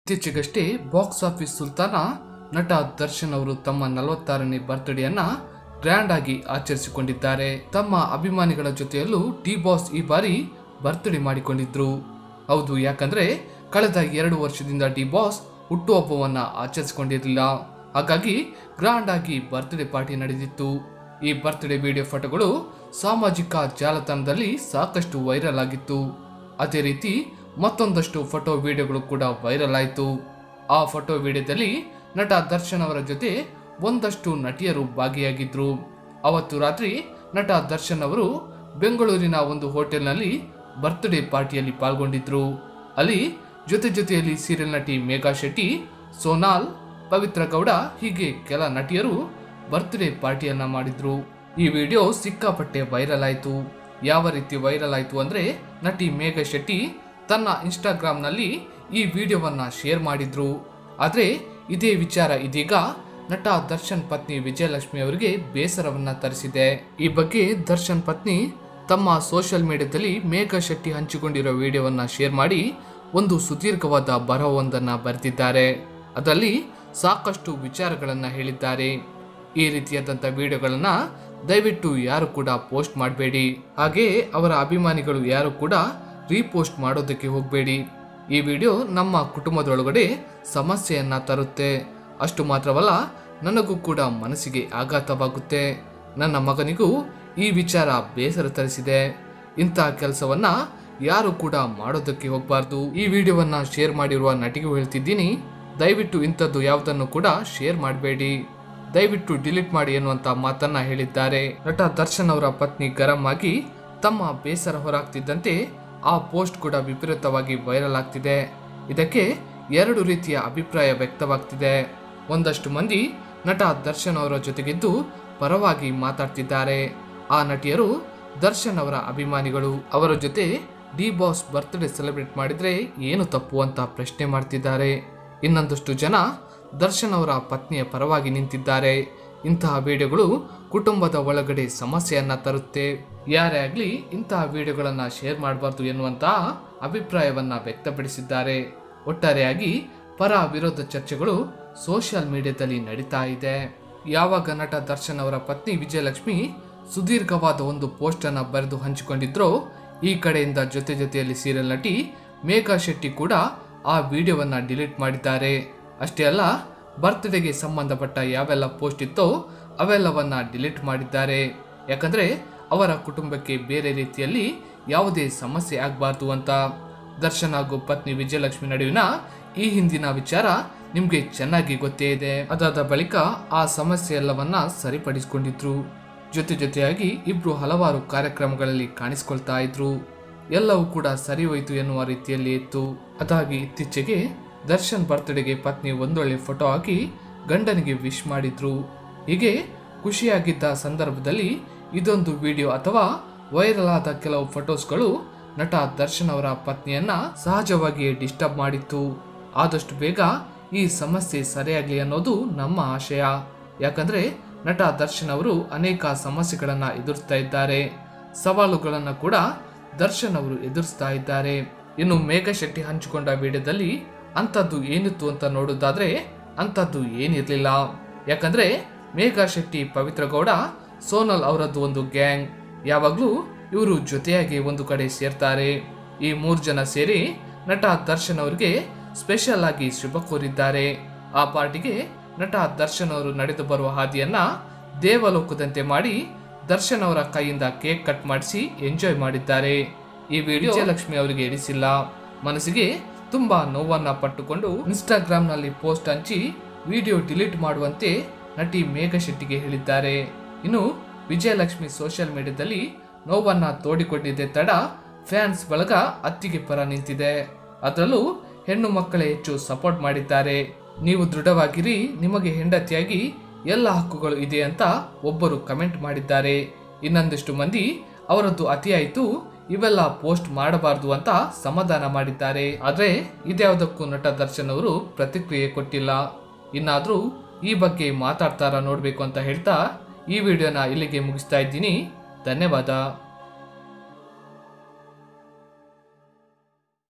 ಇತ್ತೀಚೆಗಷ್ಟೇ box office ಸುಲ್ತಾನ ನಟ ದರ್ಶನ್ ಅವರು ತಮ್ಮ ನಲವತ್ತಾರನೇ ಬರ್ತ್ಡೇಯನ್ನ ಗ್ರ್ಯಾಂಡ್ ಆಗಿ ಆಚರಿಸಿಕೊಂಡಿದ್ದಾರೆ ತಮ್ಮ ಅಭಿಮಾನಿಗಳ ಜೊತೆಯಲ್ಲೂ ಡಿ ಬಾಸ್ ಈ ಬಾರಿ ಬರ್ತ್ಡೇ ಮಾಡಿಕೊಂಡಿದ್ರು ಹೌದು ಯಾಕಂದ್ರೆ ಕಳೆದ ಎರಡು ವರ್ಷದಿಂದ ಡಿ ಬಾಸ್ ಹುಟ್ಟುಹಬ್ಬವನ್ನ ಆಚರಿಸಿಕೊಂಡಿರಲಿಲ್ಲ ಹಾಗಾಗಿ ಗ್ರ್ಯಾಂಡ್ ಆಗಿ ಬರ್ತ್ಡೇ ಪಾರ್ಟಿ ನಡೆದಿತ್ತು ಈ ಬರ್ತ್ಡೇ ವಿಡಿಯೋ ಫೋಟೋಗಳು ಸಾಮಾಜಿಕ ಜಾಲತಾಣದಲ್ಲಿ ಸಾಕಷ್ಟು ವೈರಲ್ ಆಗಿತ್ತು ಅದೇ ರೀತಿ ಮತ್ತೊಂದಷ್ಟು ಫೋಟೋ ವಿಡಿಯೋಗಳು ಕೂಡ ವೈರಲ್ ಆಯಿತು ಆ ಫೋಟೋ ವಿಡಿಯೋದಲ್ಲಿ ನಟ ದರ್ಶನ್ ಅವರ ಜೊತೆ ಒಂದಷ್ಟು ನಟಿಯರು ಭಾಗಿಯಾಗಿದ್ರು ಅವತ್ತು ರಾತ್ರಿ ನಟ ದರ್ಶನ್ ಅವರು ಬೆಂಗಳೂರಿನ ಒಂದು ಹೋಟೆಲ್ನಲ್ಲಿ ಬರ್ತ್ಡೇ ಪಾರ್ಟಿಯಲ್ಲಿ ಪಾಲ್ಗೊಂಡಿದ್ರು ಅಲ್ಲಿ ಜೊತೆ ಜೊತೆಯಲ್ಲಿ ಸೀರಿಯಲ್ ನಟಿ ಮೇಘಾ ಶೆಟ್ಟಿ ಸೋನಾಲ್ ಪವಿತ್ರ ಗೌಡ ಹೀಗೆ ಕೆಲ ನಟಿಯರು ಬರ್ತ್ಡೇ ಪಾರ್ಟಿಯನ್ನ ಮಾಡಿದ್ರು ಈ ವಿಡಿಯೋ ಸಿಕ್ಕಾಪಟ್ಟೆ ವೈರಲ್ ಆಯಿತು ಯಾವ ರೀತಿ ವೈರಲ್ ಆಯಿತು ಅಂದ್ರೆ ನಟಿ ಮೇಘ ಶೆಟ್ಟಿ ತನ್ನ ಇನ್ಸ್ಟಾಗ್ರಾಮ್ನಲ್ಲಿ ಈ ವಿಡಿಯೋವನ್ನ ಶೇರ್ ಮಾಡಿದ್ರು ಆದ್ರೆ ಇದೇ ವಿಚಾರ ಇದೀಗ ನಟ ದರ್ಶನ್ ಪತ್ನಿ ವಿಜಯಲಕ್ಷ್ಮಿ ಅವರಿಗೆ ಬೇಸರವನ್ನ ತರಿಸಿದೆ ಈ ಬಗ್ಗೆ ದರ್ಶನ್ ಪತ್ನಿ ತಮ್ಮ ಸೋಷಿಯಲ್ ಮೀಡಿಯಾದಲ್ಲಿ ಮೇಘ ಶೆಟ್ಟಿ ಹಂಚಿಕೊಂಡಿರೋ ವಿಡಿಯೋವನ್ನ ಶೇರ್ ಮಾಡಿ ಒಂದು ಸುದೀರ್ಘವಾದ ಬರಹವೊಂದನ್ನ ಬರೆದಿದ್ದಾರೆ ಅದರಲ್ಲಿ ಸಾಕಷ್ಟು ವಿಚಾರಗಳನ್ನ ಹೇಳಿದ್ದಾರೆ ಈ ರೀತಿಯಾದಂಥ ವಿಡಿಯೋಗಳನ್ನ ದಯವಿಟ್ಟು ಯಾರು ಕೂಡ ಪೋಸ್ಟ್ ಮಾಡಬೇಡಿ ಹಾಗೆ ಅವರ ಅಭಿಮಾನಿಗಳು ಯಾರು ಕೂಡ ರೀಪೋಸ್ಟ್ ಮಾಡೋದಕ್ಕೆ ಹೋಗಬೇಡಿ ಈ ವಿಡಿಯೋ ನಮ್ಮ ಕುಟುಂಬದೊಳಗಡೆ ಸಮಸ್ಯೆಯನ್ನ ತರುತ್ತೆ ಅಷ್ಟು ಮಾತ್ರವಲ್ಲ ನನಗೂ ಕೂಡ ಮನಸ್ಸಿಗೆ ಆಘಾತವಾಗುತ್ತೆ ನನ್ನ ಮಗನಿಗೂ ಈ ವಿಚಾರ ಬೇಸರ ತರಿಸಿದೆ ಇಂಥ ಕೆಲಸವನ್ನ ಯಾರು ಕೂಡ ಮಾಡೋದಕ್ಕೆ ಹೋಗಬಾರ್ದು ಈ ವಿಡಿಯೋವನ್ನ ಶೇರ್ ಮಾಡಿರುವ ನಟಿಗೂ ಹೇಳ್ತಿದ್ದೀನಿ ದಯವಿಟ್ಟು ಇಂಥದ್ದು ಯಾವುದನ್ನು ಕೂಡ ಶೇರ್ ಮಾಡಬೇಡಿ ದಯವಿಟ್ಟು ಡಿಲೀಟ್ ಮಾಡಿ ಎನ್ನುವಂತ ಮಾತನ್ನ ಹೇಳಿದ್ದಾರೆ ನಟ ದರ್ಶನ್ ಅವರ ಪತ್ನಿ ಗರಂ ಆಗಿ ತಮ್ಮ ಬೇಸರ ಹೊರಾಗ್ತಿದ್ದಂತೆ ಆ ಪೋಸ್ಟ್ ಕೂಡ ವಿಪರೀತವಾಗಿ ವೈರಲ್ ಆಗ್ತಿದೆ ಇದಕ್ಕೆ ಎರಡು ರೀತಿಯ ಅಭಿಪ್ರಾಯ ವ್ಯಕ್ತವಾಗ್ತಿದೆ ಒಂದಷ್ಟು ಮಂದಿ ನಟ ದರ್ಶನ್ ಅವರ ಜೊತೆಗಿದ್ದು ಪರವಾಗಿ ಮಾತಾಡ್ತಿದ್ದಾರೆ ಆ ನಟಿಯರು ದರ್ಶನ್ ಅವರ ಅಭಿಮಾನಿಗಳು ಅವರ ಜೊತೆ ಡಿ ಬಾಸ್ ಬರ್ತ್ಡೇ ಸೆಲೆಬ್ರೇಟ್ ಮಾಡಿದ್ರೆ ಏನು ತಪ್ಪು ಅಂತ ಪ್ರಶ್ನೆ ಮಾಡ್ತಿದ್ದಾರೆ ಇನ್ನೊಂದಷ್ಟು ಜನ ದರ್ಶನ್ ಅವರ ಪತ್ನಿಯ ಪರವಾಗಿ ನಿಂತಿದ್ದಾರೆ ಇಂತಹ ವಿಡಿಯೋಗಳು ಕುಟುಂಬದ ಒಳಗಡೆ ಸಮಸ್ಯೆಯನ್ನ ತರುತ್ತೆ ಯಾರೇ ಆಗಲಿ ಇಂತಹ ವಿಡಿಯೋಗಳನ್ನ ಶೇರ್ ಮಾಡಬಾರ್ದು ಎನ್ನುವಂತಹ ಅಭಿಪ್ರಾಯವನ್ನ ವ್ಯಕ್ತಪಡಿಸಿದ್ದಾರೆ ಒಟ್ಟಾರೆಯಾಗಿ ಪರ ವಿರೋಧ ಚರ್ಚೆಗಳು ಸೋಷಿಯಲ್ ಮೀಡಿಯಾದಲ್ಲಿ ನಡೀತಾ ಇದೆ ಯಾವಾಗ ನಟ ದರ್ಶನ್ ಅವರ ಪತ್ನಿ ವಿಜಯಲಕ್ಷ್ಮಿ ಸುದೀರ್ಘವಾದ ಒಂದು ಪೋಸ್ಟ್ ಅನ್ನ ಬರೆದು ಹಂಚಿಕೊಂಡಿದ್ರೋ ಈ ಕಡೆಯಿಂದ ಜೊತೆ ಜೊತೆಯಲ್ಲಿ ಸೀರಿಯಲ್ ನಟಿ ಮೇಘಾ ಶೆಟ್ಟಿ ಕೂಡ ಆ ವಿಡಿಯೋವನ್ನ ಡಿಲೀಟ್ ಮಾಡಿದ್ದಾರೆ ಅಷ್ಟೇ ಅಲ್ಲ ಬರ್ತ್ಡೇಗೆ ಸಂಬಂಧಪಟ್ಟ ಯಾವೆಲ್ಲ ಪೋಸ್ಟ್ ಇತ್ತೋ ಅವೆಲ್ಲವನ್ನ ಡಿಲೀಟ್ ಮಾಡಿದ್ದಾರೆ ಯಾಕಂದ್ರೆ ಅವರ ಕುಟುಂಬಕ್ಕೆ ಬೇರೆ ರೀತಿಯಲ್ಲಿ ಯಾವುದೇ ಸಮಸ್ಯೆ ಆಗಬಾರ್ದು ಅಂತ ದರ್ಶನ್ ಹಾಗೂ ಪತ್ನಿ ವಿಜಯಲಕ್ಷ್ಮಿ ನಡುವಿನ ಈ ಹಿಂದಿನ ವಿಚಾರ ನಿಮ್ಗೆ ಚೆನ್ನಾಗಿ ಗೊತ್ತೇ ಇದೆ ಅದಾದ ಬಳಿಕ ಆ ಸಮಸ್ಯೆ ಎಲ್ಲವನ್ನ ಸರಿಪಡಿಸಿಕೊಂಡಿದ್ರು ಜೊತೆ ಜೊತೆಯಾಗಿ ಇಬ್ರು ಹಲವಾರು ಕಾರ್ಯಕ್ರಮಗಳಲ್ಲಿ ಕಾಣಿಸ್ಕೊಳ್ತಾ ಇದ್ರು ಎಲ್ಲವೂ ಕೂಡ ಸರಿ ಹೋಯಿತು ಎನ್ನುವ ರೀತಿಯಲ್ಲಿ ಇತ್ತು ಅದಾಗಿ ಇತ್ತೀಚೆಗೆ ದರ್ಶನ್ ಬರ್ತ್ಡೇಗೆ ಪತ್ನಿ ಒಂದೊಳ್ಳೆ ಫೋಟೋ ಹಾಕಿ ಗಂಡನಿಗೆ ವಿಶ್ ಮಾಡಿದ್ರು ಹೀಗೆ ಖುಷಿಯಾಗಿದ್ದ ಸಂದರ್ಭದಲ್ಲಿ ಇದೊಂದು ವಿಡಿಯೋ ಅಥವಾ ವೈರಲ್ ಆದ ಕೆಲವು ಫೋಟೋಸ್ಗಳು ನಟ ದರ್ಶನ್ ಅವರ ಪತ್ನಿಯನ್ನ ಸಹಜವಾಗಿಯೇ ಡಿಸ್ಟರ್ಬ್ ಮಾಡಿತ್ತು ಆದಷ್ಟು ಬೇಗ ಈ ಸಮಸ್ಯೆ ಸರಿಯಾಗಲಿ ಅನ್ನೋದು ನಮ್ಮ ಆಶಯ ಯಾಕಂದ್ರೆ ನಟ ದರ್ಶನ್ ಅವರು ಅನೇಕ ಸಮಸ್ಯೆಗಳನ್ನ ಎದುರಿಸ್ತಾ ಇದ್ದಾರೆ ಸವಾಲುಗಳನ್ನ ಕೂಡ ದರ್ಶನ್ ಅವರು ಎದುರಿಸ್ತಾ ಇದ್ದಾರೆ ಇನ್ನು ಮೇಘ ಶೆಟ್ಟಿ ಹಂಚಿಕೊಂಡ ವಿಡಿಯೋದಲ್ಲಿ ಅಂಥದ್ದು ಏನಿತ್ತು ಅಂತ ನೋಡೋದಾದ್ರೆ ಅಂಥದ್ದು ಏನಿರಲಿಲ್ಲ ಯಾಕಂದ್ರೆ ಮೇಘ ಶೆಟ್ಟಿ ಪವಿತ್ರ ಗೌಡ ಸೋನಲ್ ಅವರದ್ದು ಒಂದು ಗ್ಯಾಂಗ್ ಯಾವಾಗಲೂ ಇವರು ಜೊತೆಯಾಗಿ ಒಂದು ಕಡೆ ಸೇರ್ತಾರೆ ಈ ಮೂರು ಜನ ಸೇರಿ ನಟ ದರ್ಶನ್ ಅವರಿಗೆ ಸ್ಪೆಷಲ್ ಆಗಿ ಶುಭ ಕೋರಿದ್ದಾರೆ ಆ ಪಾರ್ಟಿಗೆ ನಟ ದರ್ಶನ್ ಅವರು ನಡೆದು ಬರುವ ಹಾದಿಯನ್ನ ದೇವಲೋಕದಂತೆ ಮಾಡಿ ದರ್ಶನ್ ಅವರ ಕೈಯಿಂದ ಕೇಕ್ ಕಟ್ ಮಾಡಿಸಿ ಎಂಜಾಯ್ ಮಾಡಿದ್ದಾರೆ ಈ ವಿಡಿಯೋ ವಿಜಯಲಕ್ಷ್ಮಿ ಅವರಿಗೆ ಇಡಿಸಿಲ್ಲ ಮನಸ್ಸಿಗೆ ತುಂಬಾ ನೋವನ್ನ ಪಟ್ಟುಕೊಂಡು ಇನ್ಸ್ಟಾಗ್ರಾಮ್ ನಲ್ಲಿ ಪೋಸ್ಟ್ ಹಂಚಿ ವಿಡಿಯೋ ಡಿಲೀಟ್ ಮಾಡುವಂತೆ ನಟಿ ಮೇಘ ಶೆಟ್ಟಿಗೆ ಹೇಳಿದ್ದಾರೆ ಇನ್ನು ವಿಜಯಲಕ್ಷ್ಮಿ ಸೋಷಿಯಲ್ ಮೀಡಿಯಾದಲ್ಲಿ ನೋವನ್ನ ತೋಡಿಕೊಂಡಿದ್ದೆ ತಡ ಫ್ಯಾನ್ಸ್ ಬಳಗ ಅತ್ತಿಗೆ ಪರ ನಿಂತಿದೆ ಅದರಲ್ಲೂ ಹೆಣ್ಣು ಮಕ್ಕಳೇ ಹೆಚ್ಚು ಸಪೋರ್ಟ್ ಮಾಡಿದ್ದಾರೆ ನೀವು ದೃಢವಾಗಿರಿ ನಿಮಗೆ ಹೆಂಡತಿಯಾಗಿ ಎಲ್ಲ ಹಕ್ಕುಗಳು ಇದೆ ಅಂತ ಒಬ್ಬರು ಕಮೆಂಟ್ ಮಾಡಿದ್ದಾರೆ ಇನ್ನೊಂದಿಷ್ಟು ಮಂದಿ ಅವರದ್ದು ಅತಿಯಾಯಿತು ಇವೆಲ್ಲ ಪೋಸ್ಟ್ ಮಾಡಬಾರ್ದು ಅಂತ ಸಮಾಧಾನ ಮಾಡಿದ್ದಾರೆ ಆದ್ರೆ ಇದ್ಯಾವುದಕ್ಕೂ ನಟ ದರ್ಶನ್ ಅವರು ಪ್ರತಿಕ್ರಿಯೆ ಕೊಟ್ಟಿಲ್ಲ ಇನ್ನಾದ್ರೂ ಈ ಬಗ್ಗೆ ಮಾತಾಡ್ತಾರ ನೋಡ್ಬೇಕು ಅಂತ ಹೇಳ್ತಾ ಈ ವಿಡಿಯೋನ ಇಲ್ಲಿಗೆ ಮುಗಿಸ್ತಾ ಇದ್ದೀನಿ ಧನ್ಯವಾದ